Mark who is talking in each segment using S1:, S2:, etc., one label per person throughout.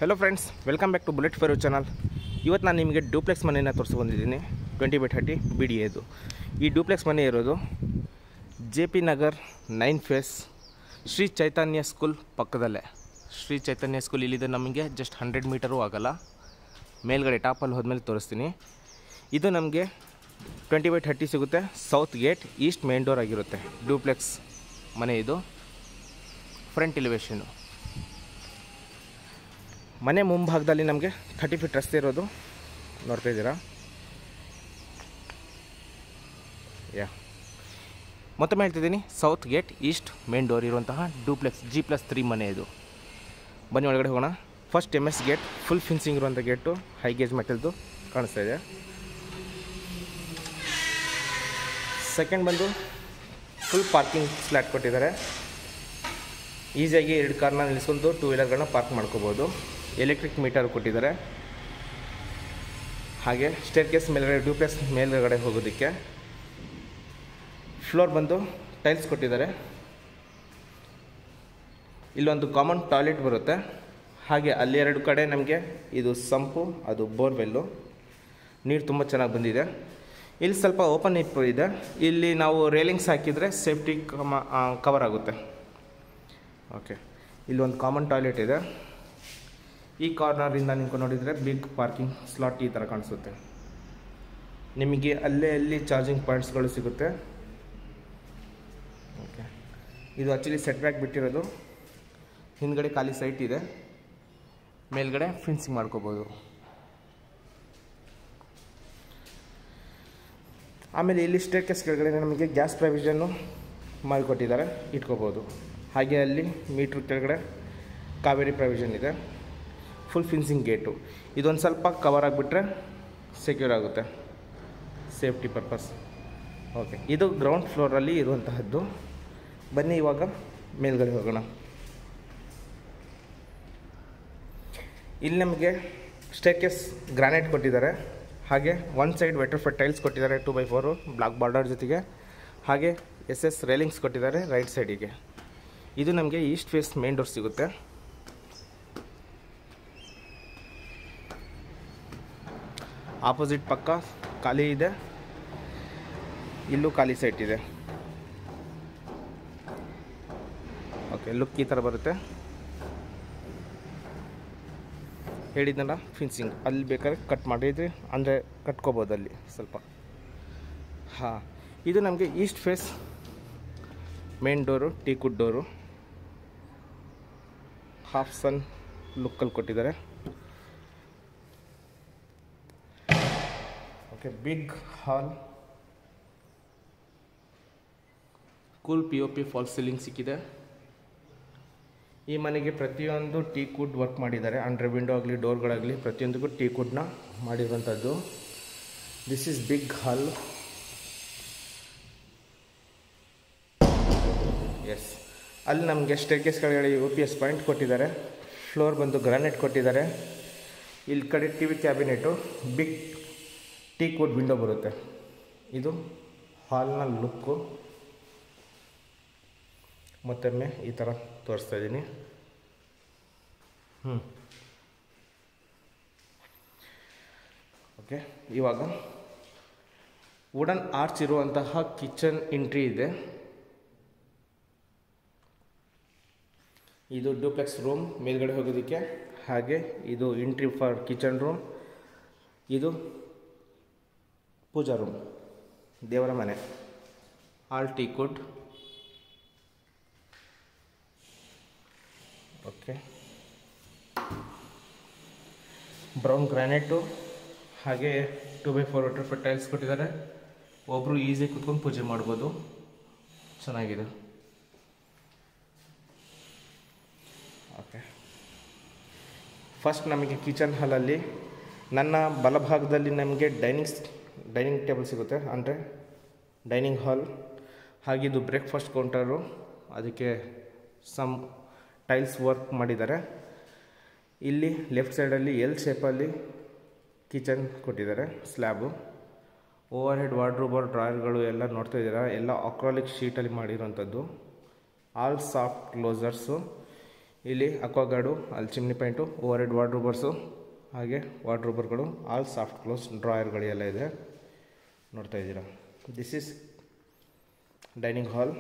S1: hello friends welcome back to bullet ಫೇರೋ channel ಇವತ್ತು ನಾನು ನಿಮಗೆ ಡೂಪ್ಲೆಕ್ಸ್ ಮನೆಯನ್ನು ತೋರಿಸ್ಕೊಂಡಿದ್ದೀನಿ twenty by thirty B D ಎದು ಈ ಡೂಪ್ಲೆಕ್ಸ್ ಮನೆ ಇರೋದು J P Nagar nine phase Shri Chaitanya school ಪಕ್ಕದಲ್ಲೇ ಶ್ರೀ ಚೈತನ್ಯ ಸ್ಕೂಲ್ ಇಲ್ಲಿದೆ ನಮಗೆ ಜಸ್ಟ್ ಹಂಡ್ರೆಡ್ ಮೀಟರು ಆಗಲ್ಲ ಮೇಲ್ಗಡೆ ಟಾಪಲ್ಲಿ ಹೋದ್ಮೇಲೆ ತೋರಿಸ್ತೀನಿ ಇದು ನಮಗೆ ಟ್ವೆಂಟಿ ಬೈ ಥರ್ಟಿ ಸಿಗುತ್ತೆ south gate east main door ಆಗಿರುತ್ತೆ ಡೂಪ್ಲೆಕ್ಸ್ ಮನೆ ಇದು ಫ್ರಂಟ್ ಎಲಿವೇಶನು ಮನೆ ಮುಂಭಾಗದಲ್ಲಿ ನಮಗೆ ಥರ್ಟಿ ಫೀಟ್ ರಸ್ತೆ ಇರೋದು ನೋಡ್ತಾ ಇದ್ದೀರಾ ಯಾ ಮತ್ತೊಮ್ಮೆ ಹೇಳ್ತಿದ್ದೀನಿ south gate east main door ಇರುವಂತಹ ಡೂಪ್ಲೆಕ್ಸ್ ಜಿ ಪ್ಲಸ್ ತ್ರೀ ಮನೆ ಇದು ಬನ್ನಿ ಒಳಗಡೆ ಹೋಗೋಣ first M S gate full fencing ಇರುವಂಥ ಗೇಟು ಹೈ ಗೇಜ್ ಮೆಟಲ್ದು ಕಾಣಿಸ್ತಾ ಇದೆ ಸೆಕೆಂಡ್ ಬಂದು ಫುಲ್ ಪಾರ್ಕಿಂಗ್ ಸ್ಲ್ಯಾಟ್ ಕೊಟ್ಟಿದ್ದಾರೆ ಈಸಿಯಾಗಿ ಎರಡು ಕಾರ್ನ ನಿಲ್ಲಿಸ್ಕೊಂಡು ಟೂ ವೀಲರ್ಗಳನ್ನ ಪಾರ್ಕ್ ಮಾಡ್ಕೋಬೋದು ಎಲೆಕ್ಟ್ರಿಕ್ ಮೀಟರ್ ಕೊಟ್ಟಿದ್ದಾರೆ ಹಾಗೆ ಸ್ಟೇರ್ ಕೇಸ್ ಮೇಲ್ಗಡೆ ಡ್ಯೂಪ್ಲೆಕ್ಸ್ ಮೇಲ್ಗಡೆ ಹೋಗೋದಕ್ಕೆ ಫ್ಲೋರ್ ಬಂದು ಟೈಲ್ಸ್ ಕೊಟ್ಟಿದ್ದಾರೆ ಇಲ್ಲೊಂದು ಕಾಮನ್ ಟಾಯ್ಲೆಟ್ ಬರುತ್ತೆ ಹಾಗೆ ಅಲ್ಲಿ ಎರಡು ಕಡೆ ನಮಗೆ ಇದು ಸಂಪು ಅದು ಬೋರ್ವೆಲ್ಲು ನೀರು ತುಂಬ ಚೆನ್ನಾಗಿ ಬಂದಿದೆ ಇಲ್ಲಿ ಸ್ವಲ್ಪ ಓಪನ್ ಇಪ್ ಇದೆ ಇಲ್ಲಿ ನಾವು ರೇಲಿಂಗ್ಸ್ ಹಾಕಿದರೆ ಸೇಫ್ಟಿ ಕಮ ಕವರ್ ಆಗುತ್ತೆ ಓಕೆ ಇಲ್ಲಿ ಒಂದು ಕಾಮನ್ ಟಾಯ್ಲೆಟ್ ಇದೆ ಈ ಕಾರ್ನರಿಂದ ನಿಂತ್ಕೊಂಡು ನೋಡಿದರೆ ಬಿಗ್ ಪಾರ್ಕಿಂಗ್ ಸ್ಲಾಟ್ ಈ ಥರ ಕಾಣಿಸುತ್ತೆ ನಿಮಗೆ ಅಲ್ಲೇ ಅಲ್ಲಿ ಚಾರ್ಜಿಂಗ್ ಪಾಯಿಂಟ್ಸ್ಗಳು ಸಿಗುತ್ತೆ ಓಕೆ ಇದು ಆ್ಯಕ್ಚುಲಿ ಸೆಟ್ ಬ್ಯಾಕ್ ಬಿಟ್ಟಿರೋದು ಹಿಂದ್ಗಡೆ ಖಾಲಿ ಸೈಟ್ ಇದೆ ಮೇಲ್ಗಡೆ ಫಿನ್ಸಿಂಗ್ ಮಾಡ್ಕೋಬೋದು ಆಮೇಲೆ ಇಲ್ಲಿ ಸ್ಟೇರ್ ಕೇಸ್ ಕೆಳಗಡೆ ನಮಗೆ ಗ್ಯಾಸ್ ಪ್ರೊವಿಷನ್ನು ಮಾಡಿಕೊಟ್ಟಿದ್ದಾರೆ ಇಟ್ಕೋಬೋದು ಹಾಗೆ ಅಲ್ಲಿ ಮೀಟ್ರ್ ಕೆಳಗಡೆ ಕಾವೇರಿ ಪ್ರೊವಿಷನ್ ಇದೆ ಫುಲ್ ಫಿನ್ಸಿಂಗ್ ಗೇಟು ಇದೊಂದು ಸ್ವಲ್ಪ ಕವರ್ ಆಗಿಬಿಟ್ರೆ ಸೆಕ್ಯೂರ್ ಆಗುತ್ತೆ ಸೇಫ್ಟಿ ಪರ್ಪಸ್ ಓಕೆ ಇದು ಗ್ರೌಂಡ್ ಫ್ಲೋರಲ್ಲಿ ಇರುವಂತಹದ್ದು ಬನ್ನಿ ಇವಾಗ ಮೇಲ್ಗಡೆ ಹೋಗೋಣ ಇಲ್ಲಿ ನಮಗೆ ಸ್ಟೇಕೇಸ್ ಗ್ರಾನೈಟ್ ಕೊಟ್ಟಿದ್ದಾರೆ ಹಾಗೆ ಒನ್ ಸೈಡ್ ವೆಟರ್ ಟೈಲ್ಸ್ ಕೊಟ್ಟಿದ್ದಾರೆ two by four block border ಜೊತೆಗೆ ಹಾಗೆ ಎಸ್ ಎಸ್ ರೇಲಿಂಗ್ಸ್ ಕೊಟ್ಟಿದ್ದಾರೆ ರೈಟ್ ಸೈಡಿಗೆ ಇದು ನಮಗೆ ಈಸ್ಟ್ ಫೇಸ್ ಮೇನ್ ಡೋರ್ ಸಿಗುತ್ತೆ ಆಪೋಸಿಟ್ ಪಕ್ಕ ಖಾಲಿ ಇದೆ ಇಲ್ಲೂ ಖಾಲಿ ಸೈಟ್ ಇದೆ ಓಕೆ ಲುಕ್ ಈ ಥರ ಬರುತ್ತೆ ಹೇಳಿದ್ನಲ್ಲ ಫಿನ್ಸಿಂಗ್ ಅಲ್ಲಿ ಬೇಕಾದ್ರೆ ಕಟ್ ಮಾಡಿದ್ರೆ ಅಂದರೆ ಕಟ್ಕೋಬೋದು ಅಲ್ಲಿ ಸ್ವಲ್ಪ ಹಾಂ ಇದು ನಮಗೆ east face main door teakwood door half sun ಲುಕ್ಕಲ್ಲಿ ಕೊಟ್ಟಿದ್ದಾರೆ okay big hall cool P O P false ceiling ಸಿಕ್ಕಿದೆ ಈ ಮನೆಗೆ ಪ್ರತಿಯೊಂದು ಟೀ ಕುಡ್ ವರ್ಕ್ ಮಾಡಿದ್ದಾರೆ ಅಂದರೆ ವಿಂಡೋ ಆಗಲಿ ಡೋರ್ಗಳಾಗಲಿ ಪ್ರತಿಯೊಂದಕ್ಕೂ ಟೀ ಕುಡ್ನ ಮಾಡಿರುವಂಥದ್ದು ದಿಸ್ ಈಸ್ ಬಿಗ್ ಹಾಲ್ ಎಸ್ ಅಲ್ಲಿ ನಮಗೆ ಸ್ಟೇರ್ಕೇಸ್ ಕೆಳಗಡೆ ಯು ಪಿ ಎಸ್ ಪಾಯಿಂಟ್ ಕೊಟ್ಟಿದ್ದಾರೆ ಫ್ಲೋರ್ ಬಂದು ಗ್ರಾನೈಟ್ ಕೊಟ್ಟಿದ್ದಾರೆ ಇಲ್ಲಿ ಕಡೆ T V cabinet big teakwood window ಬರುತ್ತೆ ಇದು ಹಾಲ್ನ ಲುಕ್ಕು ಮತ್ತೊಮ್ಮೆ ಈ ಥರ ತೋರಿಸ್ತಾ ಇದ್ದೀನಿ ಹ್ಞೂ ಓಕೆ ಇವಾಗ ವುಡನ್ ಆರ್ಚ್ ಇರುವಂತಹ ಕಿಚನ್ ಎಂಟ್ರಿ ಇದೆ ಇದು ಡೂಪ್ಲೆಕ್ಸ್ ರೂಮ್ ಮೇಲ್ಗಡೆ ಹೋಗೋದಕ್ಕೆ ಹಾಗೆ ಇದು ಎಂಟ್ರಿ ಫಾರ್ ಕಿಚನ್ ರೂಮ್ ಇದು ಪೂಜಾ ರೂಮ್ ದೇವರ ಮನೆ all teakwood okay brown granite ಹಾಗೆ two by four water four tiles ಕೊಟ್ಟಿದ್ದಾರೆ ಒಬ್ಬರು ಈಸಿಯಾಗಿ ಕುತ್ಕೊಂಡು ಪೂಜೆ ಮಾಡ್ಬೋದು ಚೆನ್ನಾಗಿದೆ ಓಕೆ ಫಸ್ಟ್ ನಮಗೆ ಕಿಚನ್ ಹಾಲಲ್ಲಿ ನನ್ನ ಬಲಭಾಗದಲ್ಲಿ ನಮಗೆ ಡೈನಿಂಗ್ಸ್ ಡೈನಿಂಗ್ ಟೇಬಲ್ ಸಿಗುತ್ತೆ ಅಂದರೆ ಡೈನಿಂಗ್ ಹಾಲ್ ಹಾಗೆ ಇದು ಬ್ರೇಕ್ಫಾಸ್ಟ್ ಕೌಂಟರು ಅದಕ್ಕೆ ಸಮ್ ಟೈಲ್ಸ್ ವರ್ಕ್ ಮಾಡಿದ್ದಾರೆ ಇಲ್ಲಿ ಲೆಫ್ಟ್ ಸೈಡಲ್ಲಿ ಎಲ್ ಶೇಪಲ್ಲಿ ಕಿಚನ್ ಕೊಟ್ಟಿದ್ದಾರೆ ಸ್ಲ್ಯಾಬು ಓವರ್ ಹೆಡ್ ವಾರ್ಡ್ರೋಬರ್ ಡ್ರಾಯರ್ಗಳು ಎಲ್ಲ ನೋಡ್ತಾ ಇದ್ದೀರಾ ಎಲ್ಲ ಅಕ್ರಾಲಿಕ್ ಶೀಟಲ್ಲಿ ಮಾಡಿರೋಂಥದ್ದು ಆಲ್ ಸಾಫ್ಟ್ ಕ್ಲೋಸರ್ಸು ಇಲ್ಲಿ ಅಕ್ವಾಗಾರ್ಡು ಅಲ್ಲಿ chimney point overhead wardrobes ಹಾಗೆ ವಾರ್ಡ್ರೋಬರ್ಗಳು ಆಲ್ ಸಾಫ್ಟ್ ಕ್ಲೋಸ್ ಡ್ರಾಯರ್ಗಳೆಲ್ಲ ಇದೆ ನೋಡ್ತಾ ಇದ್ದೀರಾ this is dining hall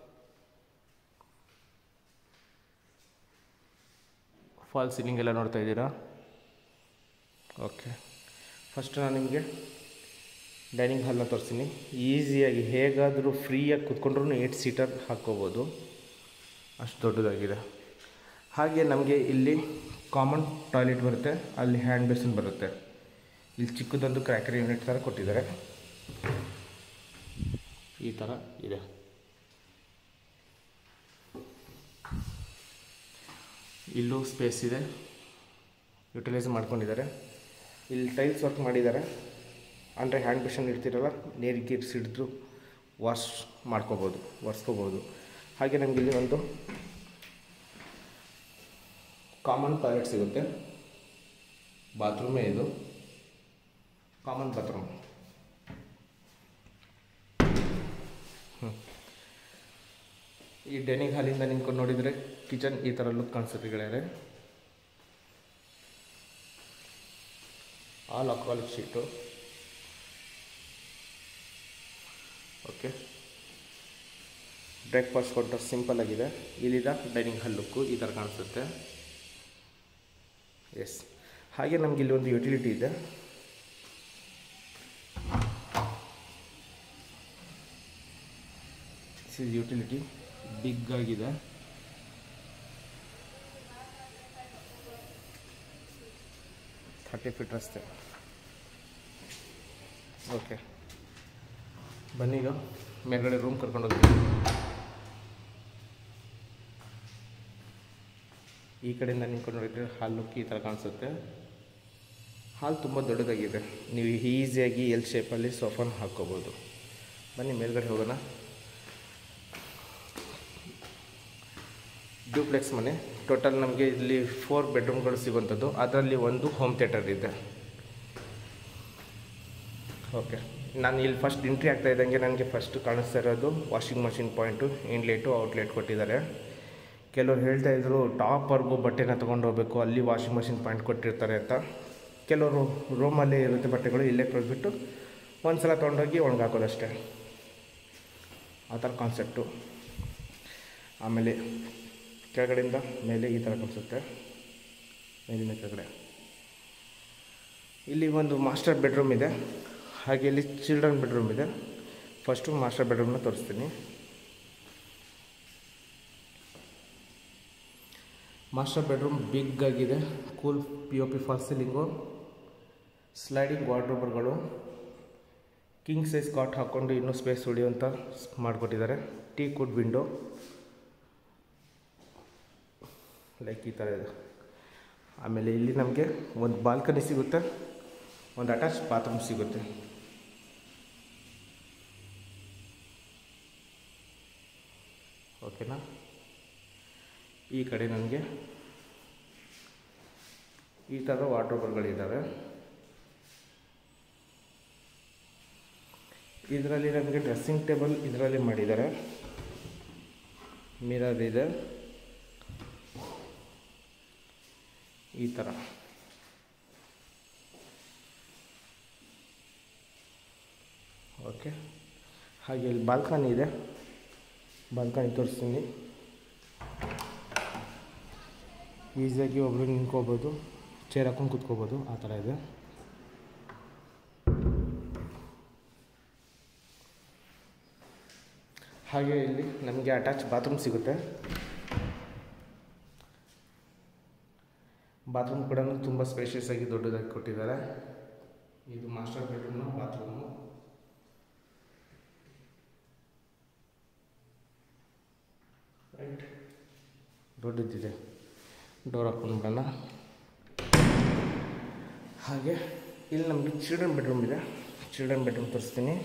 S1: false ceiling ಎಲ್ಲ ನೋಡ್ತಾ ಇದ್ದೀರಾ ಓಕೆ ಫಸ್ಟ್ ನಾನು ನಿಮಗೆ ಡೈನಿಂಗ್ ಹಾಲ್ನ ತೋರಿಸ್ತೀನಿ ಈಸಿಯಾಗಿ ಹೇಗಾದರೂ ಫ್ರೀಯಾಗಿ ಕುತ್ಕೊಂಡ್ರೂ ಏಟ್ ಸೀಟರ್ ಹಾಕ್ಕೋಬೋದು ಅಷ್ಟು ದೊಡ್ಡದಾಗಿದೆ ಹಾಗೆ ನಮಗೆ ಇಲ್ಲಿ ಕಾಮನ್ ಟಾಯ್ಲೆಟ್ ಬರುತ್ತೆ ಅಲ್ಲಿ ಹ್ಯಾಂಡ್ ಬೇಸಿನ್ ಬರುತ್ತೆ ಇಲ್ಲಿ ಚಿಕ್ಕದೊಂದು ಕ್ರ್ಯಾಕರ್ ಯೂನಿಟ್ ಥರ ಕೊಟ್ಟಿದ್ದಾರೆ ಈ ಥರ ಇದೆ ಇಲ್ಲೂ ಸ್ಪೇಸ್ ಇದೆ ಯುಟಿಲೈಸ್ ಮಾಡ್ಕೊಂಡಿದ್ದಾರೆ ಇಲ್ಲಿ ಟೈಲ್ಸ್ ವರ್ಕ್ ಮಾಡಿದ್ದಾರೆ ಅಂದರೆ ಹ್ಯಾಂಡ್ ಬೇಷನ್ ಇಡ್ತಿರಲ್ಲ ನೀರು ಗೀರು ಸಿಡಿದು ವಾಶ್ ಮಾಡ್ಕೋಬೋದು ಒರೆಸ್ಕೋಬೋದು ಹಾಗೆ ನಮಗೆ ಇಲ್ಲಿ ಒಂದು ಕಾಮನ್ ಟಾಯ್ಲೆಟ್ ಸಿಗುತ್ತೆ ಬಾತ್ರೂಮೇ ಇದು ಕಾಮನ್ ಬಾತ್ರೂಮ್ ಈ ಡೈನಿಂಗ್ ಹಾಲಿಂದ ನಿಂತ್ಕೊಂಡು ನೋಡಿದರೆ ಕಿಚನ್ ಈ ಥರ ಲುಕ್ ಕಾಣಿಸುತ್ತೆ ಗೆಳೆಯರೆ all acrylic sheet okay breakfast ಕೊಟ್ಟು ಸಿಂಪಲ್ ಆಗಿದೆ ಇಲ್ಲಿದ ಡೈನಿಂಗ್ ಹಾಲ್ ಲುಕ್ಕು ಈ ಥರ ಕಾಣಿಸುತ್ತೆ ಎಸ್ ಹಾಗೆ ನಮಗೆ ಇಲ್ಲಿ ಒಂದು ಯುಟಿಲಿಟಿ ಇದೆ ದಿಸ್ ಇಸ್ ಯುಟಿಲಿಟಿ ಬಿಗ್ ಆಗಿದೆ ಥರ್ಟಿ ಫೀಟ್ ರಸ್ತೆ ಓಕೆ ಬನ್ನೀಗ ಮೇಲ್ಗಡೆ ರೂಮ್ ಕರ್ಕೊಂಡು ಹೋಗ್ತೀವಿ ಈ ಕಡೆಯಿಂದ ನಿಂತ್ಕೊಂಡು ನೋಡಿದರೆ ಹಾಲ್ ಲುಕ್ ಈ ಥರ ಕಾಣಿಸುತ್ತೆ ಹಾಲ್ ತುಂಬ ದೊಡ್ಡದಾಗಿದೆ ನೀವು ಈಸಿಯಾಗಿ ಎಲ್ ಶೇಪಲ್ಲಿ ಸೋಫಾನ ಹಾಕ್ಕೋಬೋದು ಬನ್ನಿ ಮೇಲ್ಗಡೆ ಹೋಗೋಣ ಡ್ಯೂಪ್ಲೆಕ್ಸ್ ಮನೆ ಟೋಟಲ್ ನಮಗೆ ಇಲ್ಲಿ ಫೋರ್ ಬೆಡ್ರೂಮ್ಗಳು ಸಿಗುವಂಥದ್ದು ಅದರಲ್ಲಿ ಒಂದು ಹೋಮ್ ಥಿಯೇಟರ್ ಇದೆ ಓಕೆ ನಾನು ಇಲ್ಲಿ ಫಸ್ಟ್ ಎಂಟ್ರಿ ಆಗ್ತಾ ಇದ್ದಂಗೆ ನನಗೆ ಫಸ್ಟ್ ಕಾಣಿಸ್ತಾ ಇರೋದು washing machine point inlet outlet ಕೊಟ್ಟಿದ್ದಾರೆ ಕೆಲವ್ರು ಹೇಳ್ತಾ ಇದ್ರು ಟಾಪ್ವರೆಗೂ ಬಟ್ಟೆನ ತೊಗೊಂಡು ಹೋಗ್ಬೇಕು ಅಲ್ಲಿ ವಾಷಿಂಗ್ ಮಷಿನ್ ಪಾಯಿಂಟ್ ಕೊಟ್ಟಿರ್ತಾರೆ ಅಂತ ಕೆಲವರು ರೂಮಲ್ಲೇ ಇರುತ್ತೆ ಬಟ್ಟೆಗಳು ಇಲ್ಲೇ ತೊಳೆದ್ಬಿಟ್ಟು ಒಂದು ಸಲ ತೊಗೊಂಡೋಗಿ ಒಣಗಾಕೋದಷ್ಟೇ ಆ ಥರ ಕಾನ್ಸೆಪ್ಟು ಆಮೇಲೆ ಕೆಳಗಡೆಯಿಂದ ಮೇಲೆ ಈ ಥರ ಕಾಣಿಸುತ್ತೆ ಮೇಲಿನ ಕೆಳಗಡೆ ಇಲ್ಲಿ ಒಂದು ಮಾಸ್ಟರ್ ಬೆಡ್ರೂಮ್ ಇದೆ ಹಾಗೆ ಇಲ್ಲಿ ಚಿಲ್ಡ್ರನ್ ಬೆಡ್ರೂಮ್ ಇದೆ ಫಸ್ಟು ಮಾಸ್ಟರ್ ಬೆಡ್ರೂಮ್ನ ತೋರಿಸ್ತೀನಿ ಮಾಸ್ಟರ್ ಬೆಡ್ರೂಮ್ ಬಿಗ್ ಆಗಿದೆ cool P O P false ceiling sliding ವಾರ್ಡ್ರೋಬರ್ಗಳು ಕಿಂಗ್ ಸೈಜ್ ಕಾಟ್ ಹಾಕ್ಕೊಂಡು ಇನ್ನೂ ಸ್ಪೇಸ್ ಉಳಿಯುವಂಥ ಮಾಡಿಕೊಟ್ಟಿದ್ದಾರೆ ಟೀ ಕುಡ್ ವಿಂಡೋ ಲೈಕ್ ಈ ಥರ ಇದೆ ಆಮೇಲೆ ಇಲ್ಲಿ ನಮಗೆ ಒಂದು ಬಾಲ್ಕನಿ ಸಿಗುತ್ತೆ ಒಂದು ಅಟ್ಯಾಚ್ ಬಾತ್ರೂಮ್ ಸಿಗುತ್ತೆ ಓಕೆನಾ ಈ ಕಡೆ ನನಗೆ ಈ ಥರ ವಾರ್ಡ್ರೋಬರ್ಗಳಿದ್ದಾವೆ ಇದರಲ್ಲಿ ನಮಗೆ ಡ್ರೆಸ್ಸಿಂಗ್ ಟೇಬಲ್ ಇದರಲ್ಲಿ ಮಾಡಿದ್ದಾರೆ ಮಿರರ್ ಇದೆ ಈ ಥರ ಓಕೆ ಹಾಗೆ ಇಲ್ಲಿ ಬಾಲ್ಕನಿ ಇದೆ ಬಾಲ್ಕನಿ ತೋರಿಸ್ತೀನಿ ಈಸಿಯಾಗಿ ಒಬ್ಬರು ನಿಂತ್ಕೋಬೋದು ಚೇರ್ ಹಾಕೊಂಡು ಕೂತ್ಕೋಬೋದು ಆ ಥರ ಇದೆ ಹಾಗೆ ಇಲ್ಲಿ ನಮಗೆ ಅಟ್ಯಾಚ್ ಬಾತ್ರೂಮ್ ಸಿಗುತ್ತೆ ಬಾತ್ರೂಮ್ ಕೂಡ ತುಂಬ ಸ್ಪೇಷಿಯಸ್ ಆಗಿ ದೊಡ್ಡದಾಗಿ ಕೊಟ್ಟಿದ್ದಾರೆ ಇದು ಮಾಸ್ಟರ್ ಬೆಡ್ರೂಮ್ನ ಬಾತ್ರೂಮು ರೈಟ್ ದೊಡ್ಡದಿದೆ ಡೋರ್ ಹಾಕ್ಕೊಂಡು ಬಿಡೋಣ ಹಾಗೆ ಇಲ್ಲಿ ನಮಗೆ ಚಿಲ್ಡ್ರನ್ ಬೆಡ್ರೂಮ್ ಇದೆ ಚಿಲ್ಡ್ರನ್ ಬೆಡ್ರೂಮ್ ತೋರಿಸ್ತೀನಿ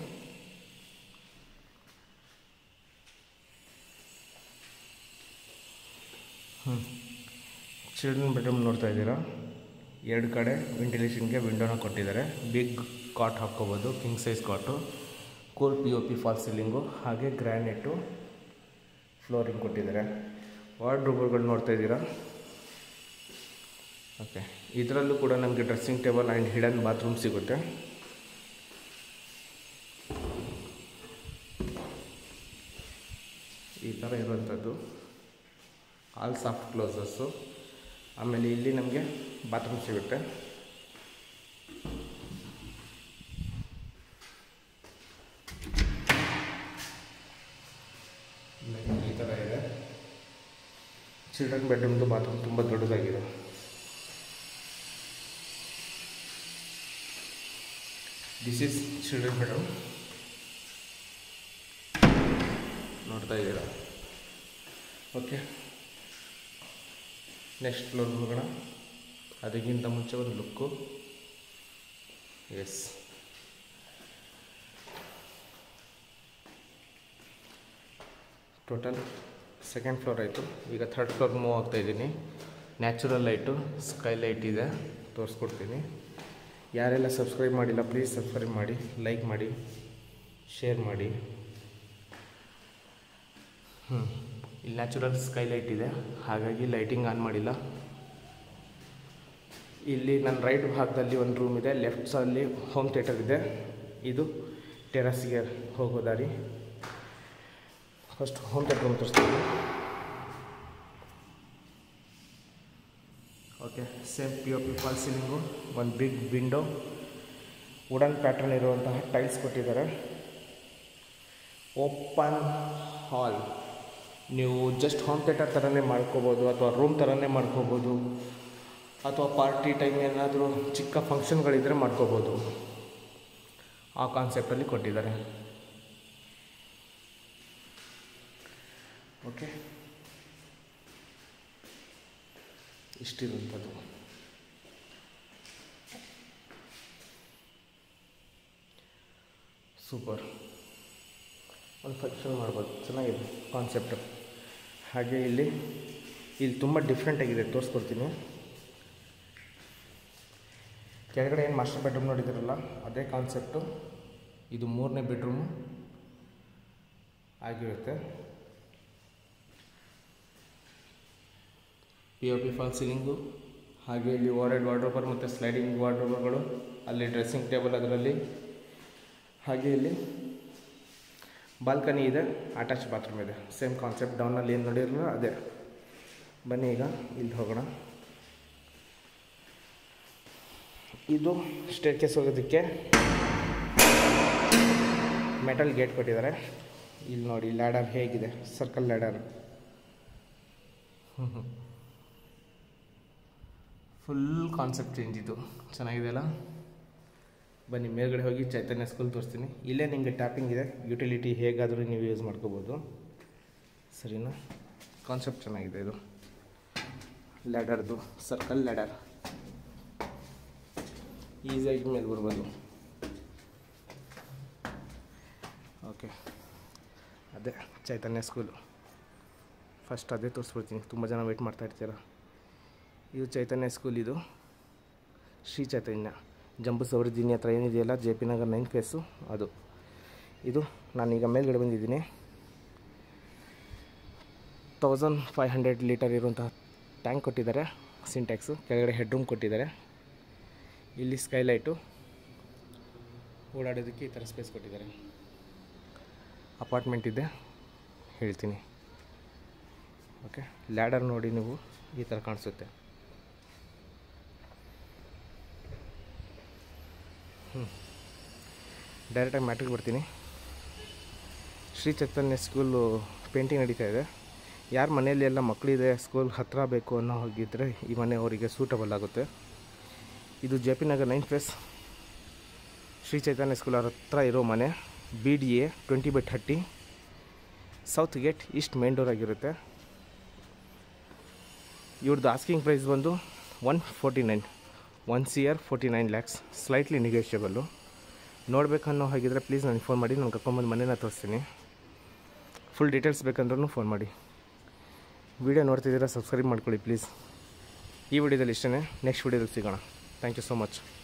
S1: ಹ್ಞೂ ಚಿಲ್ಡ್ರನ್ ಬೆಡ್ರೂಮ್ ನೋಡ್ತಾ ಇದ್ದೀರಾ ಎರಡು ಕಡೆ ವೆಂಟಿಲೇಷನ್ಗೆ ವಿಂಡೋನ ಕೊಟ್ಟಿದ್ದಾರೆ ಬಿಗ್ ಕಾಟ್ ಹಾಕ್ಕೋಬೋದು king size cot cool P O P false ceiling ಹಾಗೆ ಗ್ರ್ಯಾನೈಟು ಫ್ಲೋರಿಂಗ್ ಕೊಟ್ಟಿದ್ದಾರೆ ವಾರ್ಡ್ರೋಬ್ಗಳು ನೋಡ್ತಾ ಇದ್ದೀರಾ ಓಕೆ ಇದರಲ್ಲೂ ಕೂಡ ನಮಗೆ dressing table and hidden bathroom ಸಿಗುತ್ತೆ ಈ ಥರ ಇರುವಂಥದ್ದು ಆಲ್ ಸಾಫ್ಟ್ ಕ್ಲೋಸಸ್ಸು ಆಮೇಲೆ ಇಲ್ಲಿ ನಮಗೆ ಬಾತ್ರೂಮ್ ಸಿಗುತ್ತೆ ಈ ಥರ ಇದೆ ಚಿಲ್ಡ್ರನ್ ಬೆಡ್ರೂಮ್ದು ಬಾತ್ರೂಮ್ ತುಂಬ ದೊಡ್ಡದಾಗಿದೆ ದಿಸ್ ಈಸ್ ಚಿಲ್ಡ್ರನ್ ಬೆಡ್ರೂಮ್ ನೋಡ್ತಾ ಇದ್ದೀರಾ ಓಕೆ ನೆಕ್ಸ್ಟ್ ಫ್ಲೋರ್ ಹೋಗೋಣ ಅದಕ್ಕಿಂತ ಮುಂಚೆ ಒಂದು ಲುಕ್ಕು ಎಸ್ ಟೋಟಲ್ ಸೆಕೆಂಡ್ ಫ್ಲೋರ್ ಆಯಿತು ಈಗ ಥರ್ಡ್ ಫ್ಲೋರ್ ಮೂವ್ ಆಗ್ತಾ ಇದ್ದೀನಿ ನ್ಯಾಚುರಲ್ ಲೈಟು ಸ್ಕೈ ಲೈಟ್ ಇದೆ ತೋರಿಸ್ಕೊಡ್ತೀನಿ ಯಾರೆಲ್ಲ ಸಬ್ಸ್ಕ್ರೈಬ್ ಮಾಡಿಲ್ಲ ಪ್ಲೀಸ್ ಸಬ್ಸ್ಕ್ರೈಬ್ ಮಾಡಿ ಲೈಕ್ ಮಾಡಿ ಶೇರ್ ಮಾಡಿ ಹ್ಞೂ ಇಲ್ಲಿ ನ್ಯಾಚುರಲ್ ಸ್ಕೈ ಲೈಟ್ ಇದೆ ಹಾಗಾಗಿ ಲೈಟಿಂಗ್ ಆನ್ ಮಾಡಿಲ್ಲ ಇಲ್ಲಿ ನನ್ನ ರೈಟ್ ಭಾಗದಲ್ಲಿ ಒಂದು ರೂಮ್ ಇದೆ ಲೆಫ್ಟ್ಸಲ್ಲಿ ಹೋಮ್ ಥಿಯೇಟರ್ ಇದೆ ಇದು ಟೆರಸ್ಗೆ ಹೋಗೋ ದಾರಿ ಫಸ್ಟ್ ಹೋಮ್ ಥಿಯೇಟರ್ ರೂಮ್ ತೋರಿಸ್ತೀನಿ okay same P O P false ceiling ಒಂದು ಬಿಗ್ ವಿಂಡೋ ವುಡನ್ ಪ್ಯಾಟರ್ನ್ ಇರುವಂತಹ ಟೈಲ್ಸ್ ಕೊಟ್ಟಿದ್ದಾರೆ ಓಪನ್ ಹಾಲ್ ನೀವು ಜಸ್ಟ್ ಹೋಮ್ ಥಿಯೇಟರ್ ಥರನೇ ಮಾಡ್ಕೋಬೋದು ಅಥವಾ ರೂಮ್ ಥರನೇ ಮಾಡ್ಕೋಬೋದು ಅಥವಾ ಪಾರ್ಟಿ ಟೈಮ್ ಏನಾದರೂ ಚಿಕ್ಕ ಫಂಕ್ಷನ್ಗಳಿದ್ದರೆ ಮಾಡ್ಕೋಬೋದು ಆ ಕಾನ್ಸೆಪ್ಟಲ್ಲಿ ಕೊಟ್ಟಿದ್ದಾರೆ ಓಕೆ ಇಷ್ಟಿರುವಂಥದ್ದು ಸೂಪರ್ ಒಂದು ಫಂಕ್ಷನ್ ಮಾಡ್ಬೋದು ಚೆನ್ನಾಗಿದೆ ಕಾನ್ಸೆಪ್ಟ್ ಹಾಗೆ ಇಲ್ಲಿ ಇಲ್ಲಿ ತುಂಬ ಡಿಫ್ರೆಂಟಾಗಿದೆ ತೋರಿಸ್ಕೊಡ್ತೀನಿ ಕೆಳಗಡೆ ಏನು ಮಾಸ್ಟರ್ ಬೆಡ್ರೂಮ್ ನೋಡಿದಿರಲ್ಲ ಅದೇ ಕಾನ್ಸೆಪ್ಟು ಇದು ಮೂರನೇ ಬೆಡ್ರೂಮು ಆಗಿರುತ್ತೆ P O P false ceiling ಹಾಗೆ ಇಲ್ಲಿ ಓರೆಡ್ ವಾರ್ಡ್ರೋಬರ್ ಮತ್ತು ಸ್ಲೈಡಿಂಗ್ ವಾರ್ಡ್ರೋಬರ್ಗಳು ಅಲ್ಲಿ ಡ್ರೆಸ್ಸಿಂಗ್ ಟೇಬಲ್ ಅದರಲ್ಲಿ ಹಾಗೆ ಇಲ್ಲಿ ಬಾಲ್ಕನಿ ಇದೆ ಅಟ್ಯಾಚ್ ಬಾತ್ರೂಮ್ ಇದೆ ಸೇಮ್ ಕಾನ್ಸೆಪ್ಟ್ ಡೌನಲ್ಲಿ ಏನು ನೋಡಿರಲ್ಲ ಅದೇ ಬನ್ನಿ ಈಗ ಇಲ್ಲಿ ಹೋಗೋಣ ಇದು ಸ್ಟೇಟ್ ಕೇಸ್ ಹೋಗೋದಕ್ಕೆ ಮೆಟಲ್ ಗೇಟ್ ಕೊಟ್ಟಿದ್ದಾರೆ ಇಲ್ಲಿ ನೋಡಿ ಲ್ಯಾಡರ್ ಹೇಗಿದೆ circle ladder full concept change ಇದು ಚೆನ್ನಾಗಿದೆಯಲ್ಲ ಬನ್ನಿ ಮೇಲ್ಗಡೆ ಹೋಗಿ ಚೈತನ್ಯ ಸ್ಕೂಲ್ ತೋರಿಸ್ತೀನಿ ಇಲ್ಲೇ ನಿಮಗೆ ಟ್ಯಾಪಿಂಗ್ ಇದೆ ಯುಟಿಲಿಟಿ ಹೇಗಾದರೂ ನೀವು ಯೂಸ್ ಮಾಡ್ಕೋಬೋದು ಸರಿನಾ ಕಾನ್ಸೆಪ್ಟ್ ಚೆನ್ನಾಗಿದೆ ಇದು ಲ್ಯಾಡರ್ದು ಸರ್ಕಲ್ ಲ್ಯಾಡರ್ ಈಸಿಯಾಗಿ ಮೇಲೆ ಬರ್ಬೋದು ಓಕೆ ಅದೇ ಚೈತನ್ಯ ಸ್ಕೂಲು ಫಸ್ಟ್ ಅದೇ ತೋರಿಸ್ಬಿಡ್ತೀನಿ ತುಂಬ ಜನ ವೆಯ್ಟ್ ಮಾಡ್ತಾ ಇರ್ತೀರ ಇದು ಚೈತನ್ಯ ಸ್ಕೂಲ್ ಇದು ಶ್ರೀ ಚೈತನ್ಯ ಜಂಬೂ ಸವರಿದ್ದೀನಿ ಹತ್ರ ಏನಿದೆಯಲ್ಲ J P Nagar nine phase ಅದು ಇದು ನಾನೀಗ ಮೇಲ್ಗಡೆ ಬಂದಿದ್ದೀನಿ ತೌಸಂಡ್ ಫೈವ್ ಹಂಡ್ರೆಡ್ ಲೀಟರ್ ಇರುವಂತಹ ಟ್ಯಾಂಕ್ ಕೊಟ್ಟಿದ್ದಾರೆ ಸಿಂಟ್ಯಾಕ್ಸು ಕೆಳಗಡೆ ಹೆಡ್ರೂಮ್ ಕೊಟ್ಟಿದ್ದಾರೆ ಇಲ್ಲಿ ಸ್ಕೈಲೈಟು ಓಡಾಡೋದಕ್ಕೆ ಈ ಥರ ಸ್ಪೇಸ್ ಕೊಟ್ಟಿದ್ದಾರೆ ಅಪಾರ್ಟ್ಮೆಂಟ್ ಇದೆ ಹೇಳ್ತೀನಿ ಓಕೆ ಲ್ಯಾಡರ್ ನೋಡಿ ನೀವು ಈ ಥರ ಕಾಣಿಸುತ್ತೆ ಹ್ಞೂ ಡೈರೆಕ್ಟಾಗಿ ಮ್ಯಾಟ್ರಿಗೆ ಬರ್ತೀನಿ ಶ್ರೀ ಚೈತನ್ಯ ಸ್ಕೂಲು ಪೇಂಟಿಂಗ್ ನಡೀತಾ ಇದೆ ಯಾರ ಮನೆಯಲ್ಲಿ ಎಲ್ಲ ಮಕ್ಕಳಿದೆ ಸ್ಕೂಲ್ ಹತ್ತಿರ ಬೇಕು ಅನ್ನೋ ಹೋಗಿದ್ದರೆ ಈ ಮನೆ ಅವರಿಗೆ ಸೂಟಬಲ್ ಆಗುತ್ತೆ ಇದು J P Nagar nine phase Shri Chaitanya school ಅವ್ರ ಹತ್ರ ಇರೋ ಮನೆ B D A twenty by thirty south gate east main door ಆಗಿರುತ್ತೆ ಇವ್ರದ್ದು ಆಸ್ಕಿಂಗ್ ಪ್ರೈಸ್ ಬಂದು one forty nine one C R forty nine lakhs slightly negotiable ನೋಡಬೇಕನ್ನೋ ಹಾಗಿದ್ರೆ ಪ್ಲೀಸ್ ನನಗೆ ಫೋನ್ ಮಾಡಿ ನಾನು ಕರ್ಕೊಂಬಂದು ಮನೇನ ತೋರಿಸ್ತೀನಿ ಫುಲ್ ಡೀಟೇಲ್ಸ್ ಬೇಕಂದ್ರೂ ಫೋನ್ ಮಾಡಿ ವಿಡಿಯೋ ನೋಡ್ತಿದ್ದೀರಾ ಸಬ್ಸ್ಕ್ರೈಬ್ ಮಾಡ್ಕೊಳ್ಳಿ ಪ್ಲೀಸ್ ಈ ವಿಡಿಯೋದಲ್ಲಿ ಇಷ್ಟೇ ನೆಕ್ಸ್ಟ್ ವಿಡಿಯೋದಲ್ಲಿ ಸಿಗೋಣ ಥ್ಯಾಂಕ್ ಯು ಸೊ ಮಚ್